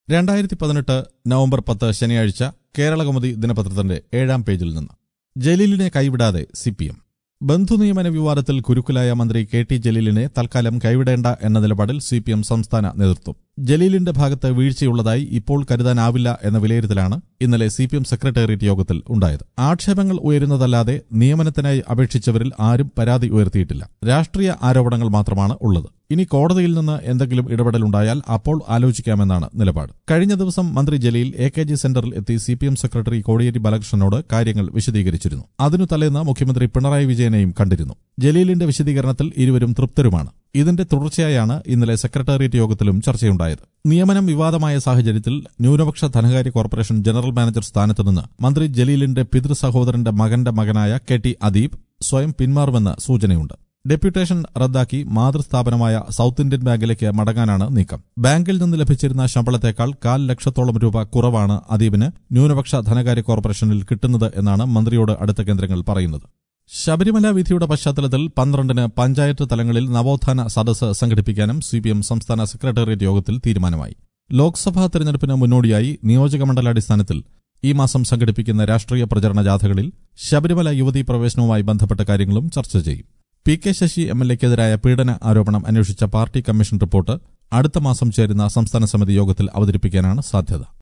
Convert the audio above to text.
രണ്ടായിരത്തി പതിനെട്ട് നവംബർ പത്ത് ശനിയാഴ്ച കേരളകൗമുദി ദിനപത്രത്തിന്റെ ഏഴാം പേജിൽ നിന്ന് ജലീലിനെ കൈവിടാതെ സി പി എം ബന്ധുനിയമന വിവാദത്തിൽ കുരുക്കലായ മന്ത്രി കെ ടി ജലീലിനെ തൽക്കാലം കൈവിടേണ്ട എന്ന നിലപാടിൽ സി പി എം സംസ്ഥാന നേതൃത്വം ജലീലിന്റെ ഭാഗത്ത് വീഴ്ചയുള്ളതായി ഇപ്പോൾ കരുതാനാവില്ല എന്ന വിലയിരുത്തലാണ് ഇന്നലെ സി പി എം സെക്രട്ടേറിയറ്റ് യോഗത്തിൽ ഉണ്ടായത് ആക്ഷേപങ്ങൾ ഉയരുന്നതല്ലാതെ നിയമനത്തിനായി അപേക്ഷിച്ചവരിൽ ആരും പരാതി ഉയർത്തിയിട്ടില്ല രാഷ്ട്രീയ ആരോപണങ്ങൾ മാത്രമാണ് ഉള്ളത് ഇനി കോടതിയിൽ നിന്ന് എന്തെങ്കിലും ഇടപെടലുണ്ടായാൽ അപ്പോൾ ആലോചിക്കാമെന്നാണ് നിലപാട് കഴിഞ്ഞ ദിവസം മന്ത്രി ജലീൽ എ കെ ജി സെന്ററിൽ എത്തി C P M secretary Kodiyeri ബാലകൃഷ്ണനോട് കാര്യങ്ങൾ വിശദീകരിച്ചിരുന്നു അതിനു തലേന്ന് മുഖ്യമന്ത്രി പിണറായി വിജയനെയും കണ്ടിരുന്നു ജലീലിന്റെ വിശദീകരണത്തിൽ ഇരുവരും തൃപ്തരുമാണ് ഇതിന്റെ തുടർച്ചയായാണ് ഇന്നലെ സെക്രട്ടേറിയറ്റ് യോഗത്തിലും ചർച്ചയുണ്ടായത് നിയമനം വിവാദമായ സാഹചര്യത്തിൽ ന്യൂനപക്ഷ ധനകാര്യ കോർപ്പറേഷൻ ജനറൽ മാനേജർ സ്ഥാനത്ത് നിന്ന് മന്ത്രി ജലീലിന്റെ പിതൃ സഹോദരന്റെ മകന്റെ മകനായ കെ ടി അദീബ് സ്വയം പിന്മാറുമെന്ന് സൂചനയുണ്ട് ഡെപ്യൂട്ടേഷൻ റദ്ദാക്കി മാതൃസ്ഥാപനമായ സൌത്ത് ഇന്ത്യൻ ബാങ്കിലേക്ക് മടങ്ങാനാണ് നീക്കം ബാങ്കിൽ നിന്ന് ലഭിച്ചിരുന്ന ശമ്പളത്തേക്കാൾ കാൽ ലക്ഷത്തോളം രൂപ കുറവാണ് അദീബിന് ന്യൂനപക്ഷ ധനകാര്യ കോർപ്പറേഷനിൽ കിട്ടുന്നത് എന്നാണ് മന്ത്രിയോട് അടുത്ത കേന്ദ്രങ്ങൾ പറയുന്നത് ശബരിമല വിധിയുടെ പശ്ചാത്തലത്തിൽ പന്ത്രണ്ടിന് പഞ്ചായത്ത് തലങ്ങളിൽ നവോത്ഥാന സദസ്സ് സംഘടിപ്പിക്കാനും സിപിഎം സംസ്ഥാന സെക്രട്ടേറിയറ്റ് യോഗത്തിൽ തീരുമാനമായി ലോക്സഭാ തെരഞ്ഞെടുപ്പിന് മുന്നോടിയായി നിയോജകമണ്ഡലാടിസ്ഥാനത്തിൽ ഈ മാസം സംഘടിപ്പിക്കുന്ന രാഷ്ട്രീയ പ്രചരണ ജാഥകളിൽ ശബരിമല യുവതീ പ്രവേശനവുമായി ബന്ധപ്പെട്ട കാര്യങ്ങളും ചർച്ച ചെയ്യും P K Sasi M L എക്കെതിരായ പീഡന ആരോപണം അന്വേഷിച്ച പാർട്ടി കമ്മീഷൻ റിപ്പോർട്ട് അടുത്ത മാസം ചേരുന്ന സംസ്ഥാന സമിതി യോഗത്തിൽ അവതരിപ്പിക്കാനാണ് സാധ്യത